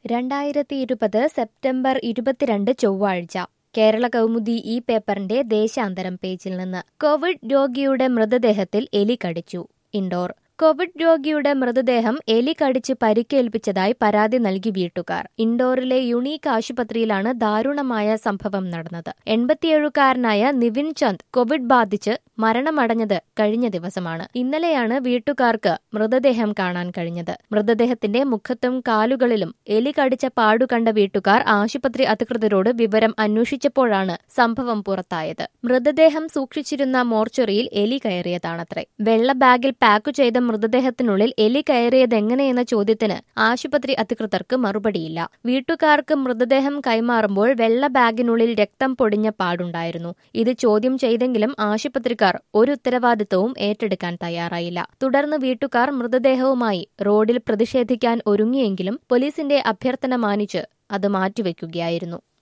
രണ്ടായിരത്തി ഇരുപത് സെപ്റ്റംബർ ഇരുപത്തിരണ്ട് ചൊവ്വാഴ്ച കേരള കൗമുദി ഈ പേപ്പറിന്റെ ദേശാന്തരം പേജിൽ നിന്ന് കോവിഡ് രോഗിയുടെ മൃതദേഹത്തിൽ എലി കടിച്ചു ഇൻഡോർ കോവിഡ് രോഗിയുടെ മൃതദേഹം എലി കടിച്ച് പരിക്കേൽപ്പിച്ചതായി പരാതി നൽകി വീട്ടുകാർ ഇൻഡോറിലെ യുണീക്ക് ആശുപത്രിയിലാണ് ദാരുണമായ സംഭവം നടന്നത് എൺപത്തിയേഴുകാരനായ നിവിൻ ചന്ദ് കോവിഡ് ബാധിച്ച് മരണമടഞ്ഞത് കഴിഞ്ഞ ദിവസമാണ് ഇന്നലെയാണ് വീട്ടുകാർക്ക് മൃതദേഹം കാണാൻ കഴിഞ്ഞത് മൃതദേഹത്തിന്റെ മുഖത്തും കാലുകളിലും എലി കടിച്ച പാടു കണ്ട വീട്ടുകാർ ആശുപത്രി അധികൃതരോട് വിവരം അന്വേഷിച്ചപ്പോഴാണ് സംഭവം പുറത്തായത് മൃതദേഹം സൂക്ഷിച്ചിരുന്ന മോർച്ചറിയിൽ എലി കയറിയതാണത്രേ വെള്ള ബാഗിൽ പാക്കു ചെയ്ത മൃതദേഹത്തിനുള്ളിൽ എലി കയറിയതെങ്ങനെയെന്ന ചോദ്യത്തിന് ആശുപത്രി അധികൃതർക്ക് മറുപടിയില്ല വീട്ടുകാർക്ക് മൃതദേഹം കൈമാറുമ്പോൾ വെള്ള ബാഗിനുള്ളിൽ രക്തം പൊടിഞ്ഞ പാടുണ്ടായിരുന്നു ഇത് ചോദ്യം ചെയ്തെങ്കിലും ആശുപത്രിക്കാർ ഒരു ഉത്തരവാദിത്വവും ഏറ്റെടുക്കാൻ തയ്യാറായില്ല തുടർന്ന് വീട്ടുകാർ മൃതദേഹവുമായി റോഡിൽ പ്രതിഷേധിക്കാൻ ഒരുങ്ങിയെങ്കിലും പോലീസിന്റെ അഭ്യർത്ഥന മാനിച്ച് അത് മാറ്റിവെക്കുകയായിരുന്നു